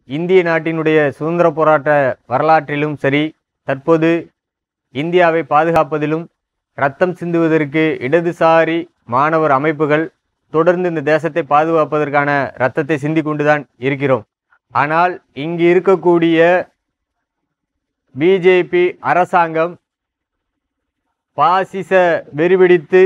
இந்திய நாட்டினுடைய சுதந்திர போராட்ட வரலாற்றிலும் சரி தற்போது இந்தியாவை பாதுகாப்பதிலும் ரத்தம் சிந்துவதற்கு இடதுசாரி மாணவர் அமைப்புகள் தொடர்ந்து இந்த தேசத்தை பாதுகாப்பதற்கான ரத்தத்தை சிந்தி கொண்டுதான் இருக்கிறோம் ஆனால் இங்கு இருக்கக்கூடிய பிஜேபி அரசாங்கம் பாசிச வெறிபிடித்து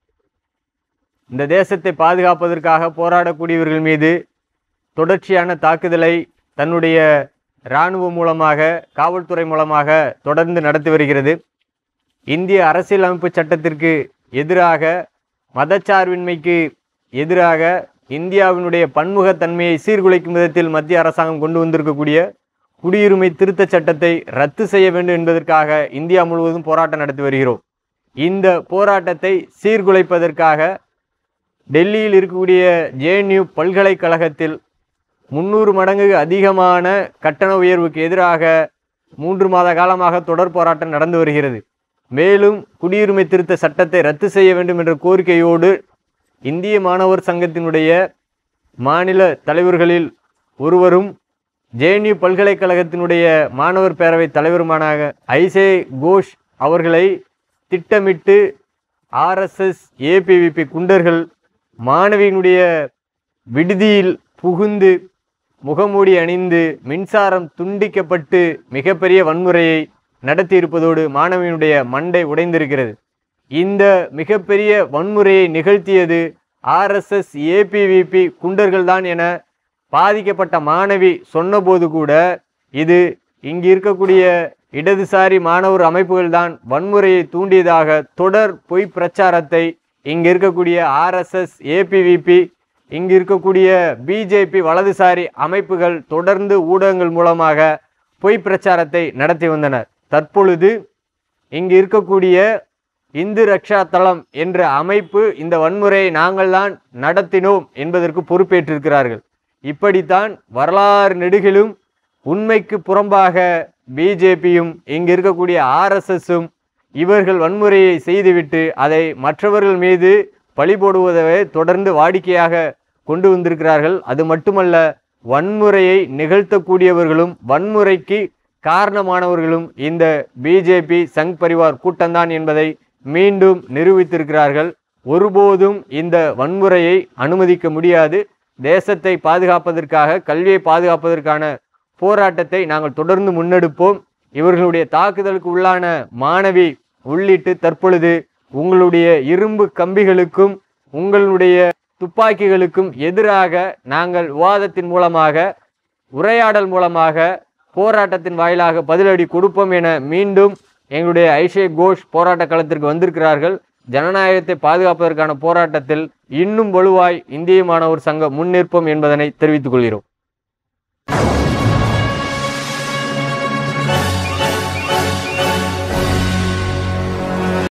இந்த தேசத்தை பாதுகாப்பதற்காக போராடக்கூடியவர்கள் மீது தொடர்ச்சியான தாக்குதலை தன்னுடைய இராணுவம் மூலமாக காவல்துறை மூலமாக தொடர்ந்து நடத்தி வருகிறது இந்திய அரசியலமைப்பு சட்டத்திற்கு எதிராக மதச்சார்பின்மைக்கு எதிராக இந்தியாவினுடைய பன்முகத்தன்மையை சீர்குலைக்கும் விதத்தில் மத்திய அரசாங்கம் கொண்டு வந்திருக்கக்கூடிய குடியுரிமை திருத்தச் சட்டத்தை ரத்து செய்ய வேண்டும் என்பதற்காக இந்தியா முழுவதும் போராட்டம் நடத்தி வருகிறோம் இந்த போராட்டத்தை சீர்குலைப்பதற்காக டெல்லியில் இருக்கக்கூடிய ஜேஎன்யூ பல்கலைக்கழகத்தில் முந்நூறு மடங்கு அதிகமான கட்டண உயர்வுக்கு எதிராக மூன்று மாத காலமாக தொடர் போராட்டம் நடந்து வருகிறது மேலும் குடியுரிமை திருத்த சட்டத்தை ரத்து செய்ய வேண்டும் என்ற கோரிக்கையோடு இந்திய மாணவர் சங்கத்தினுடைய மாநில தலைவர்களில் ஒருவரும் ஜேஎன்யூ பல்கலைக்கழகத்தினுடைய மாணவர் பேரவை தலைவருமான ஐசே கோஷ் அவர்களை திட்டமிட்டு ஆர்எஸ்எஸ் ஏபிவிபி குண்டர்கள் மாணவியினுடைய விடுதியில் புகுந்து முகமூடி அணிந்து மின்சாரம் துண்டிக்கப்பட்டு மிகப்பெரிய வன்முறையை நடத்தியிருப்பதோடு மாணவியினுடைய மண்டை உடைந்திருக்கிறது இந்த மிகப்பெரிய வன்முறையை நிகழ்த்தியது ஆர்எஸ்எஸ் ஏபிவிபி குண்டர்கள்தான் என பாதிக்கப்பட்ட மாணவி சொன்னபோது கூட இது இங்கு இருக்கக்கூடிய இடதுசாரி மாணவர் அமைப்புகள்தான் வன்முறையை தூண்டியதாக தொடர் பொய் பிரச்சாரத்தை இங்கு இருக்கக்கூடிய ஆர்எஸ்எஸ் ஏபிவிபி இங்கு இருக்கக்கூடிய பிஜேபி வலதுசாரி அமைப்புகள் தொடர்ந்து ஊடகங்கள் மூலமாக பொய் பிரச்சாரத்தை நடத்தி வந்தனர் தற்பொழுது இங்கு இருக்கக்கூடிய இந்து ரக்ஷா தளம் என்ற அமைப்பு இந்த வன்முறையை நாங்கள்தான் நடத்தினோம் என்பதற்கு பொறுப்பேற்றிருக்கிறார்கள் இப்படித்தான் வரலாறு நெடுகிலும் உண்மைக்கு புறம்பாக பிஜேபியும் இங்கு இருக்கக்கூடிய ஆர்எஸ்எஸும் இவர்கள் வன்முறையை செய்துவிட்டு அதை மற்றவர்கள் மீது பழி போடுவதை தொடர்ந்து வாடிக்கையாக கொண்டு வந்திருக்கிறார்கள் அது மட்டுமல்ல வன்முறையை நிகழ்த்தக்கூடியவர்களும் வன்முறைக்கு காரணமானவர்களும் இந்த பிஜேபி சங் பரிவார் கூட்டம்தான் என்பதை மீண்டும் நிரூபித்திருக்கிறார்கள் ஒருபோதும் இந்த வன்முறையை அனுமதிக்க முடியாது தேசத்தை பாதுகாப்பதற்காக கல்வியை பாதுகாப்பதற்கான போராட்டத்தை நாங்கள் தொடர்ந்து முன்னெடுப்போம் இவர்களுடைய தாக்குதலுக்கு உள்ளான மாணவி உள்ளிட்டு தற்பொழுது உங்களுடைய இரும்பு கம்பிகளுக்கும் உங்களுடைய துப்பாக்கிகளுக்கும் எதிராக நாங்கள் விவாதத்தின் மூலமாக உரையாடல் மூலமாக போராட்டத்தின் வாயிலாக பதிலடி கொடுப்போம் என மீண்டும் எங்களுடைய ஐஷே கோஷ் போராட்ட களத்திற்கு வந்திருக்கிறார்கள் ஜனநாயகத்தை பாதுகாப்பதற்கான போராட்டத்தில் இன்னும் வலுவாய் இந்திய மாணவர் சங்கம் முன்னிற்போம் என்பதனை தெரிவித்துக் கொள்கிறோம்